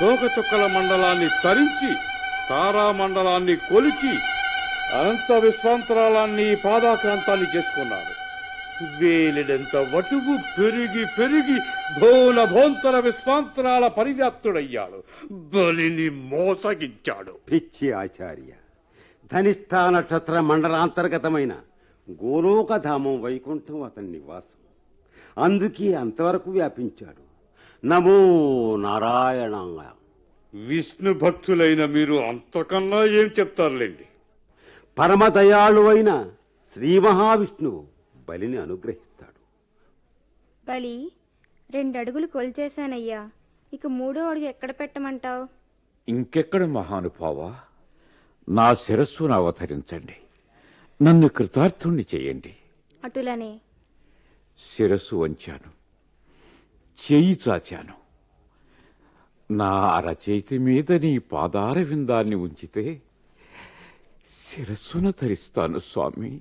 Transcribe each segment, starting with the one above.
తోకచుక్కల మండలాన్ని తరించి తారా మండలాన్ని కొలిచి అనంత విశ్వాంతరాలాన్ని పాదాక్రాంతాన్ని చేసుకున్నాడు వేలిడంత వటువు పెరిగి పెరిగి భోన భోంతర విశ్వాంతరాల పరివ్యాప్తుడయ్యాడు బలిని మోసగించాడు పిచ్చి ఆచార్య ధనిష్ఠ నక్షత్ర మండలాంతర్గతమైన గోలోకధామం వైకుంఠం అతని నివాసం అందుకే అంతవరకు వ్యాపించాడు నమో నారాయణాయ విష్ణు భక్తులైన మీరు అంతకన్నా ఏం చెప్తారులేండి పరమదయాళు అయిన శ్రీ మహావిష్ణువు బలిని అనుగ్రహిస్తాడు బలి రెండు అడుగులు కొలిచేశానయ్యా ఇక మూడో అడుగు ఎక్కడ పెట్టమంటావు ఇంకెక్కడ మహానుభావా నా శిరస్సును అవతరించండి నన్ను కృతార్థుణ్ణి చేయండి అటులనే శిరస్సు వంచాను చేయి చాచాను నా అరచేతి మీద నీ పాదార విందాన్ని ఉంచితే శిరస్సున ధరిస్తాను స్వామి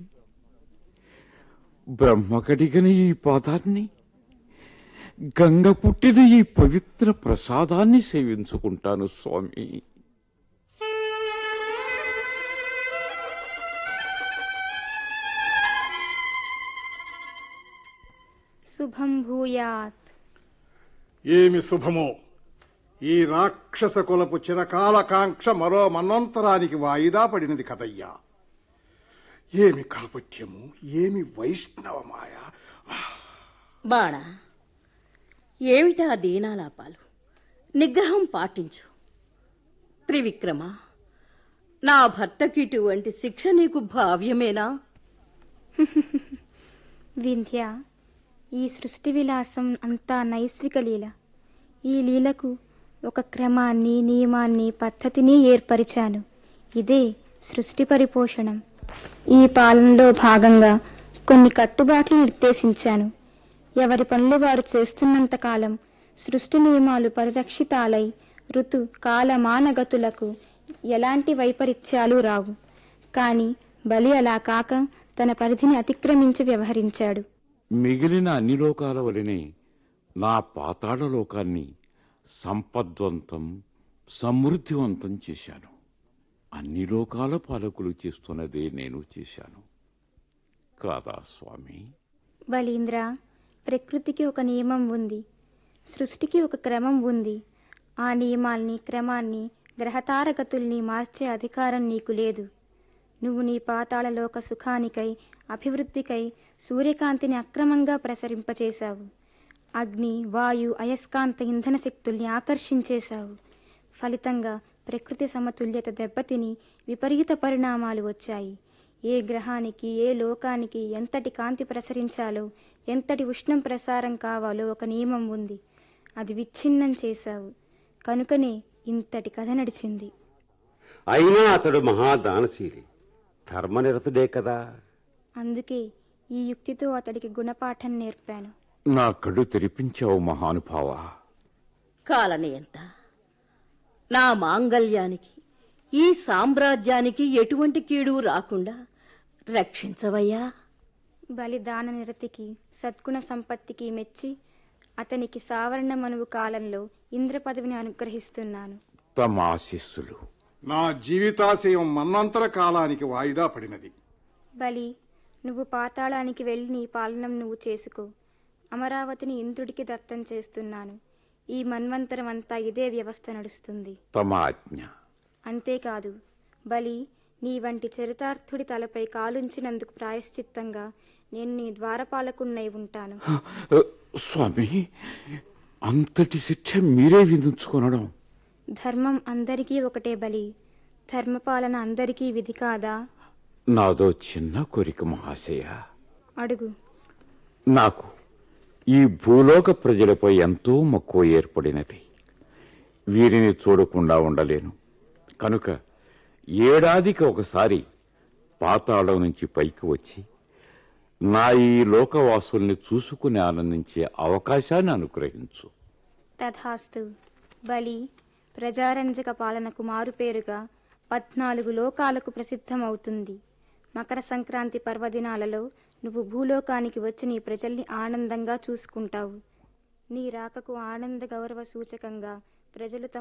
బ్రహ్మ కడిగిన ఈ పాదాన్ని గంగ పుట్టిన ఈ పవిత్ర ప్రసాదాన్ని సేవించుకుంటాను స్వామి శుభం భూయాత్ ఏమి శుభమో ఈ రాక్షస కులపు చిరకాల కాంక్ష మరో మన్వంతరానికి వాయిదా పడినది కదయ్యా ఏమి కాపట్యము ఏమి వైష్ణవమాయ బాణ ఏమిటా దీనాలాపాలు నిగ్రహం పాటించు త్రివిక్రమ నా భర్తకి ఇటువంటి శిక్ష నీకు భావ్యమేనా వింధ్య ఈ సృష్టి విలాసం అంతా నైస్విక లీల ఈ లీలకు ఒక క్రమాన్ని నియమాన్ని పద్ధతిని ఏర్పరిచాను ఇదే సృష్టి పరిపోషణం ఈ పాలనలో భాగంగా కొన్ని కట్టుబాట్లు నిర్దేశించాను ఎవరి పనులు వారు చేస్తున్నంత కాలం సృష్టి నియమాలు పరిరక్షితాలై ఋతు కాలమానగతులకు ఎలాంటి వైపరీత్యాలు రావు కాని బలి అలా కాక తన పరిధిని అతిక్రమించి వ్యవహరించాడు మిగిలిన అన్ని లోకాల వలనే నా పాతాళ లోకాన్ని సంపద్వంతం సమృద్ధివంతం చేశాను అన్ని లోకాల పాలకులు చేస్తున్నదే నేను చేశాను కాదా స్వామి బలీంద్ర ప్రకృతికి ఒక నియమం ఉంది సృష్టికి ఒక క్రమం ఉంది ఆ నియమాల్ని క్రమాన్ని గ్రహతారగతుల్ని మార్చే అధికారం నీకు లేదు నువ్వు నీ పాతాళలోక సుఖానికై అభివృద్ధికై సూర్యకాంతిని అక్రమంగా ప్రసరింపచేశావు అగ్ని వాయు అయస్కాంత ఇంధన శక్తుల్ని ఆకర్షించేశావు ఫలితంగా ప్రకృతి సమతుల్యత దెబ్బతిని విపరీత పరిణామాలు వచ్చాయి ఏ గ్రహానికి ఏ లోకానికి ఎంతటి కాంతి ప్రసరించాలో ఎంతటి ఉష్ణం ప్రసారం కావాలో ఒక నియమం ఉంది అది విచ్ఛిన్నం చేశావు కనుకనే ఇంతటి కథ నడిచింది అయినా అతడు మహాదానశీలి ధర్మనిరతుడే కదా అందుకే ఈ యుక్తితో అతడికి గుణపాఠం నేర్పాను నా కళ్ళు తెరిపించావు మహానుభావా కాలని ఎంత నా మాంగల్యానికి ఈ సామ్రాజ్యానికి ఎటువంటి కీడు రాకుండా రక్షించవయ్యా బలిదాన నిరతికి సద్గుణ సంపత్తికి మెచ్చి అతనికి సావరణ మనువు కాలంలో ఇంద్ర పదవిని అనుగ్రహిస్తున్నాను తమ ఆశీస్సులు నా జీవితాశయం మన్వంతర కాలానికి వాయిదా పడినది బలి నువ్వు పాతాళానికి వెళ్ళి నీ పాలనం నువ్వు చేసుకో అమరావతిని ఇంద్రుడికి దత్తం చేస్తున్నాను ఈ మన్వంతరం అంతా ఇదే వ్యవస్థ నడుస్తుంది తమ ఆజ్ఞ అంతేకాదు బలి నీ వంటి చరితార్థుడి తలపై కాలుంచినందుకు ప్రాయశ్చిత్తంగా నేను నీ ద్వారపాలకున్నై ఉంటాను స్వామి అంతటి శిక్ష మీరే విధించుకొనడం ధర్మం అందరికీ ఒకటే బలి ధర్మపాలన అందరికీ విధి కాదా నాదో చిన్న కోరిక మహాశయ అడుగు నాకు ఈ భూలోక ప్రజలపై ఎంతో మక్కువ ఏర్పడినది వీరిని చూడకుండా ఉండలేను కనుక ఏడాదికి ఒకసారి పాతాళం నుంచి పైకి వచ్చి నా ఈ లోకవాసుల్ని చూసుకుని ఆనందించే అవకాశాన్ని అనుగ్రహించు తథాస్తు బలి ప్రజారంజక పాలనకు మారుపేరుగా పద్నాలుగు లోకాలకు ప్రసిద్ధమవుతుంది మకర సంక్రాంతి పర్వదినాలలో నువ్వు భూలోకానికి వచ్చి నీ ప్రజల్ని ఆనందంగా చూసుకుంటావు నీ రాకకు ఆనంద గౌరవ సూచకంగా ప్రజలు తమ